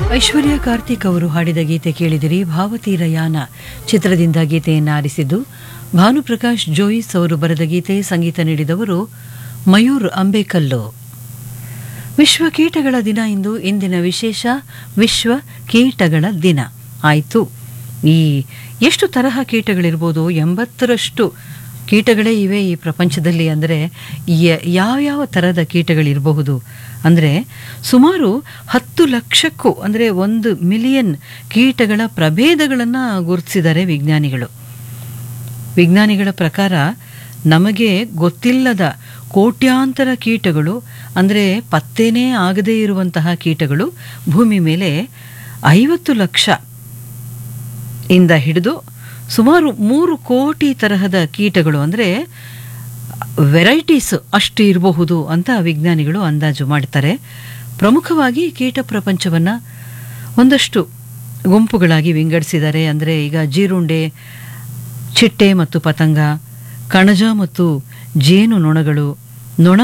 ಐಶ್ವರ್ಯ ಕಾರ್ತಿಕ್ ಅವರು ಹಾಡಿದ ಗೀತೆ ಕೇಳಿದಿರಿ ಭಾವತೀರ ಯಾನ ಚಿತ್ರದಿಂದ ಗೀತೆಯನ್ನು ಆರಿಸಿದ್ದು ಭಾನುಪ್ರಕಾಶ್ ಜೋಯಿಸ್ ಅವರು ಬರೆದ ಗೀತೆ ಸಂಗೀತ ನೀಡಿದವರು ಮಯೂರ್ ಅಂಬೇಕಲ್ಲು ವಿಶ್ವ ಕೀಟಗಳ ದಿನ ಇಂದು ಇಂದಿನ ವಿಶೇಷ ವಿಶ್ವ ಕೀಟಗಳ ದಿನ ಆಯಿತು ಈ ಎಷ್ಟು ತರಹ ಕೀಟಗಳಿರ್ಬೋದು ಎಂಬತ್ತರಷ್ಟು ಕೀಟಗಳೇ ಇವೆ ಈ ಪ್ರಪಂಚದಲ್ಲಿ ಅಂದರೆ ಯ- ಯಾವ್ಯಾವ ಥರದ ಕೀಟಗಳಿರಬಹುದು ಅಂದರೆ ಸುಮಾರು ಹತ್ತು ಲಕ್ಷಕ್ಕೂ ಅಂದರೆ ಒಂದು ಮಿಲಿಯನ್ ಕೀಟಗಳ ಪ್ರಭೇದಗಳನ್ನು ಗುರುತಿಸಿದ್ದಾರೆ ವಿಜ್ಞಾನಿಗಳು ವಿಜ್ಞಾನಿಗಳ ಪ್ರಕಾರ ನಮಗೆ ಗೊತ್ತಿಲ್ಲದ ಕೋಟ್ಯಾಂತರ ಕೀಟಗಳು ಅಂದರೆ ಪತ್ತೇನೇ ಆಗದೇ ಇರುವಂತಹ ಕೀಟಗಳು ಭೂಮಿ ಮೇಲೆ ಐವತ್ತು ಲಕ್ಷ ಇಂದ ಹಿಡಿದು ಸುಮಾರು ಮೂರು ಕೋಟಿ ತರಹದ ಕೀಟಗಳು ಅಂದರೆ ವೆರೈಟೀಸ್ ಅಷ್ಟು ಇರಬಹುದು ಅಂತ ವಿಜ್ಞಾನಿಗಳು ಅಂದಾಜು ಮಾಡ್ತಾರೆ ಪ್ರಮುಖವಾಗಿ ಕೀಟ ಪ್ರಪಂಚವನ್ನು ಒಂದಷ್ಟು ಗುಂಪುಗಳಾಗಿ ವಿಂಗಡಿಸಿದ್ದಾರೆ ಅಂದರೆ ಈಗ ಜೀರುಂಡೆ ಚಿಟ್ಟೆ ಮತ್ತು ಪತಂಗ ಕಣಜ ಮತ್ತು ಜೇನು ನೊಣಗಳು ನೊಣ